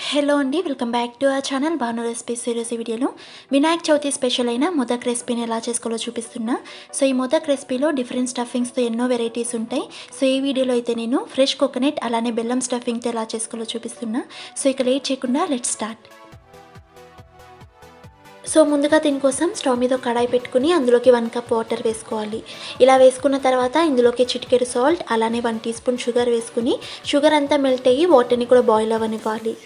hello అండి welcome back to our channel Bhanu recipes ఈరోజు ఈ వీడియోలో వినాయక చవితి స్పెషల్ అయిన మొదక్ రెసిపీని ఎలా చేసుకోవాలో చూపిస్తున్నా సో ఈ మొదక్ రెసిపీలో డిఫరెంట్ స్టఫింగ్స్తో ఎన్నో వెరైటీస్ ఉంటాయి సో ఈ వీడియోలో అయితే నేను ఫ్రెష్ కోకోనట్ అలానే బెల్లం స్టఫింగ్తో ఎలా చేసుకోవాలో చూపిస్తున్నా సో ఇక లేట్ చేయకుండా లెట్ స్టార్ట్ సో ముందుగా దీనికోసం స్టవ్ మీద ఒక కడాయి పెట్టుకుని అందులోకి వన్ కప్ వాటర్ వేసుకోవాలి ఇలా వేసుకున్న తర్వాత ఇందులోకి చిటికెడు సాల్ట్ అలానే వన్ టీ స్పూన్ షుగర్ వేసుకుని షుగర్ అంతా మెల్ట్ అయ్యి వాటర్ని కూడా బాయిల్ అవ్వనివ్వాలి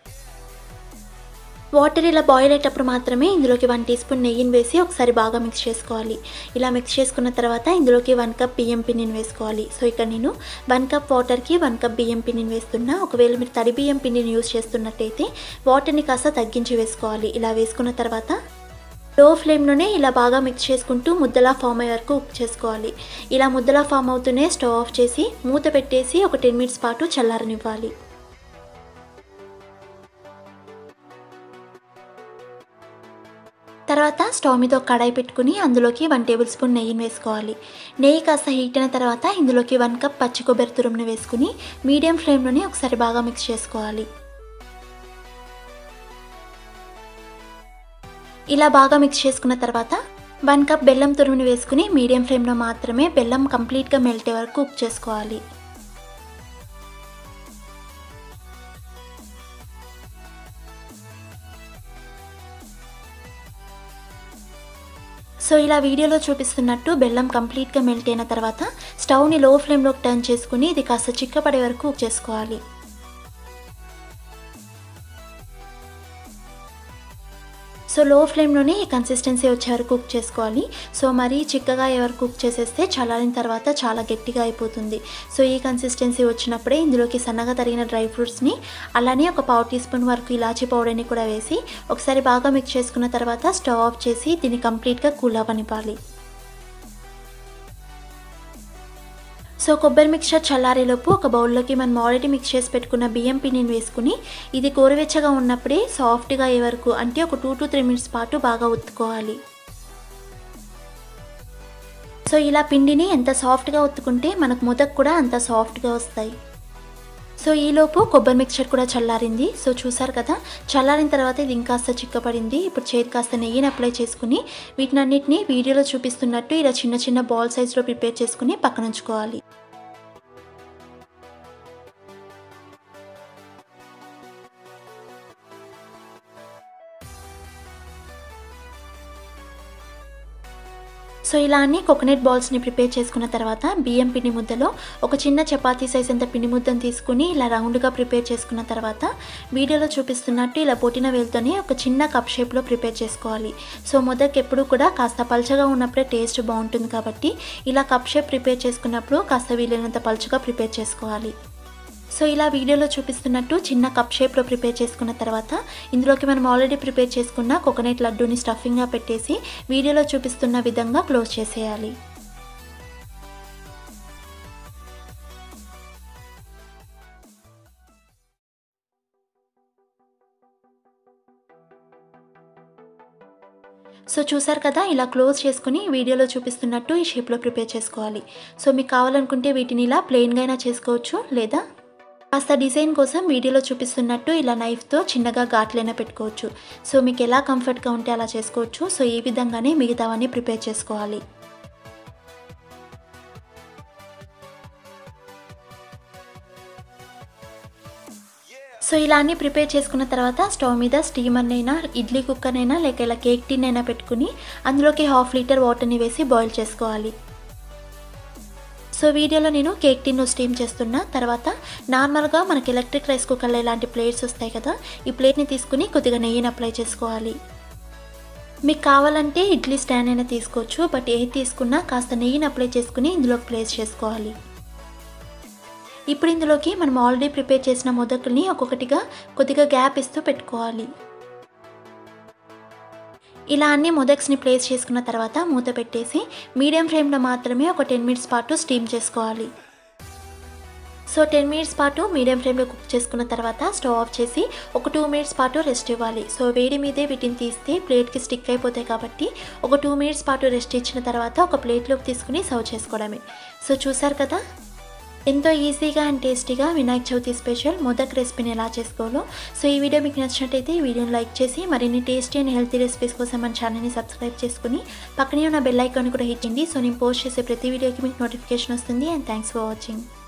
వాటర్ ఇలా బాయిల్ అయ్యేటప్పుడు మాత్రమే ఇందులోకి వన్ టీ స్పూన్ నెయ్యిని వేసి ఒకసారి బాగా మిక్స్ చేసుకోవాలి ఇలా మిక్స్ చేసుకున్న తర్వాత ఇందులోకి వన్ కప్ బియ్యం పిండిని వేసుకోవాలి సో ఇక్కడ నేను వన్ కప్ వాటర్కి వన్ కప్ బియ్యం పిండిని వేస్తున్నా ఒకవేళ మీరు తడి బియ్యం పిండిని యూస్ చేస్తున్నట్టయితే వాటర్ని కాస్త తగ్గించి వేసుకోవాలి ఇలా వేసుకున్న తర్వాత లో ఫ్లేమ్లోనే ఇలా బాగా మిక్స్ చేసుకుంటూ ముద్దలా ఫామ్ అయ్యే వరకు కుక్ చేసుకోవాలి ఇలా ముద్దలా ఫామ్ అవుతూనే స్టవ్ ఆఫ్ చేసి మూత పెట్టేసి ఒక టెన్ మినిట్స్ పాటు చల్లారనివ్వాలి తర్వాత స్టవ్ మీద ఒక కడాయి పెట్టుకుని అందులోకి వన్ టేబుల్ స్పూన్ నెయ్యిని వేసుకోవాలి నెయ్యి కాస్త హీట్ అయిన తర్వాత ఇందులోకి వన్ కప్ పచ్చి కొబ్బరి తురుముని వేసుకుని మీడియం ఫ్లేమ్లోనే ఒకసారి బాగా మిక్స్ చేసుకోవాలి ఇలా బాగా మిక్స్ చేసుకున్న తర్వాత వన్ కప్ బెల్లం తురుముని వేసుకుని మీడియం ఫ్లేమ్లో మాత్రమే బెల్లం కంప్లీట్గా మెల్ట్ అయ్యే వరకు కుక్ చేసుకోవాలి సో ఇలా వీడియోలో చూపిస్తున్నట్టు బెల్లం కంప్లీట్గా మెల్ట్ అయిన తర్వాత స్టవ్ని లో ఫ్లేమ్లోకి టర్న్ చేసుకుని ఇది కాస్త చిక్కపడే వరకు కుక్ చేసుకోవాలి సో లో ఫ్లేమ్లోనే ఈ కన్సిస్టెన్సీ వచ్చే వరకు కుక్ చేసుకోవాలి సో మరీ చిక్కగా ఎవరు కుక్ చేసేస్తే చల్లారిన తర్వాత చాలా గట్టిగా అయిపోతుంది సో ఈ కన్సిస్టెన్సీ వచ్చినప్పుడే ఇందులోకి సన్నగా తరిగిన డ్రై ఫ్రూట్స్ని అలానే ఒక పావు టీ స్పూన్ వరకు ఇలాచీ పౌడర్ని కూడా వేసి ఒకసారి బాగా మిక్స్ చేసుకున్న తర్వాత స్టవ్ ఆఫ్ చేసి దీన్ని కంప్లీట్గా కూల్ అవ్వనివ్వాలి సో కొబ్బరి మిక్చర్ చల్లారేలోపు ఒక బౌల్లోకి మనం ఆల్రెడీ మిక్స్ చేసి పెట్టుకున్న బియ్యం పిండిని వేసుకుని ఇది గోరువెచ్చగా ఉన్నప్పుడే సాఫ్ట్గా అయ్యే వరకు అంటే ఒక టూ టు త్రీ మినిట్స్ పాటు బాగా ఉత్తుకోవాలి సో ఇలా పిండిని ఎంత సాఫ్ట్గా ఉత్తుకుంటే మనకు ముదక్ కూడా అంత సాఫ్ట్గా వస్తాయి సో ఈలోపు కొబ్బరి మిక్చర్ కూడా చల్లారింది సో చూసారు కదా చల్లారిన తర్వాత ఇది ఇంకాస్త చిక్కపడింది ఇప్పుడు చేతి కాస్త నెయ్యిని అప్లై చేసుకుని వీటినన్నిటిని వీడియోలో చూపిస్తున్నట్టు ఇలా చిన్న చిన్న బాల్ సైజ్లో ప్రిపేర్ చేసుకుని పక్కన ఉంచుకోవాలి సో ఇలా అన్ని కోకోనట్ బాల్స్ని ప్రిపేర్ చేసుకున్న తర్వాత బియ్యం పిండి ముద్దలో ఒక చిన్న చపాతీ సైజ్ అంత పిండి ముద్దను తీసుకుని ఇలా రౌండ్గా ప్రిపేర్ చేసుకున్న తర్వాత వీడియోలో చూపిస్తున్నట్టు ఇలా పొట్టిన వేలుతోనే ఒక చిన్న కప్ షేప్లో ప్రిపేర్ చేసుకోవాలి సో మొదకి ఎప్పుడు కూడా కాస్త పల్చగా ఉన్నప్పుడే టేస్ట్ బాగుంటుంది కాబట్టి ఇలా కప్ షేప్ ప్రిపేర్ చేసుకున్నప్పుడు కాస్త వీలైనంత పలుచగా ప్రిపేర్ చేసుకోవాలి సో ఇలా వీడియోలో చూపిస్తున్నట్టు చిన్న కప్ షేప్లో ప్రిపేర్ చేసుకున్న తర్వాత ఇందులోకి మనం ఆల్రెడీ ప్రిపేర్ చేసుకున్న కోకోనట్ లడ్డూని స్టఫింగ్గా పెట్టేసి వీడియోలో చూపిస్తున్న విధంగా క్లోజ్ చేసేయాలి సో చూసారు కదా ఇలా క్లోజ్ చేసుకుని వీడియోలో చూపిస్తున్నట్టు ఈ షేప్లో ప్రిపేర్ చేసుకోవాలి సో మీకు కావాలనుకుంటే వీటిని ఇలా ప్లెయిన్గా అయినా చేసుకోవచ్చు లేదా కాస్త డిజైన్ కోసం వీడియోలో చూపిస్తున్నట్టు ఇలా నైఫ్తో చిన్నగా ఘాట్లైనా పెట్టుకోవచ్చు సో మీకు ఎలా కంఫర్ట్గా ఉంటే అలా చేసుకోవచ్చు సో ఈ విధంగానే మిగతావన్నీ ప్రిపేర్ చేసుకోవాలి సో ఇలా అన్ని ప్రిపేర్ చేసుకున్న తర్వాత స్టవ్ మీద స్టీమర్నైనా ఇడ్లీ కుక్కర్నైనా లేక ఇలా కేక్ టిన్ అయినా పెట్టుకుని అందులోకి హాఫ్ లీటర్ వాటర్ని వేసి బాయిల్ చేసుకోవాలి సో వీడియోలో నేను కేక్ టిన్ను స్టీమ్ చేస్తున్నా తర్వాత నార్మల్గా మనకి ఎలక్ట్రిక్ రైస్ కుక్కర్లో ఇలాంటి ప్లేట్స్ వస్తాయి కదా ఈ ప్లేట్ని తీసుకుని కొద్దిగా నెయ్యిని అప్లై చేసుకోవాలి మీకు కావాలంటే ఇడ్లీ స్టాండ్ అయినా తీసుకోవచ్చు బట్ ఏది తీసుకున్నా కాస్త నెయ్యిని అప్లై చేసుకుని ఇందులోకి ప్లేస్ చేసుకోవాలి ఇప్పుడు ఇందులోకి మనం ఆల్రెడీ ప్రిపేర్ చేసిన మొదకుల్ని ఒక్కొక్కటిగా కొద్దిగా గ్యాప్ ఇస్తూ పెట్టుకోవాలి ఇలా అన్ని మొదక్స్ని ప్లేస్ చేసుకున్న తర్వాత మూత పెట్టేసి మీడియం ఫ్లేమ్లో మాత్రమే ఒక టెన్ మినిట్స్ పాటు స్టీమ్ చేసుకోవాలి సో టెన్ మినిట్స్ పాటు మీడియం ఫ్లేమ్లో కుక్ చేసుకున్న తర్వాత స్టవ్ ఆఫ్ చేసి ఒక టూ మినిట్స్ పాటు రెస్ట్ ఇవ్వాలి సో వేడి మీదే వీటిని తీస్తే ప్లేట్కి స్టిక్ అయిపోతాయి కాబట్టి ఒక టూ మినిట్స్ పాటు రెస్ట్ ఇచ్చిన తర్వాత ఒక ప్లేట్లోకి తీసుకుని సర్వ్ చేసుకోవడమే సో చూసారు కదా ఎంతో ఈజీగా అండ్ టేస్టీగా వినాయక చవితి స్పెషల్ మోదక్ రెసిపీని ఎలా చేసుకోవాలో సో ఈ వీడియో మీకు నచ్చినట్టయితే ఈ వీడియోని లైక్ చేసి మరిన్ని టేస్టీ అండ్ హెల్తీ రెసిపీస్ కోసం మన ఛానల్ని సబ్స్క్రైబ్ చేసుకుని పక్కనే ఉన్న బెల్ ఐకాన్ కూడా హిట్ చేయండి సో నేను పోస్ట్ చేసే ప్రతి వీడియోకి మీకు నోటిఫికేషన్ వస్తుంది అండ్ థ్యాంక్స్ ఫర్ వాచింగ్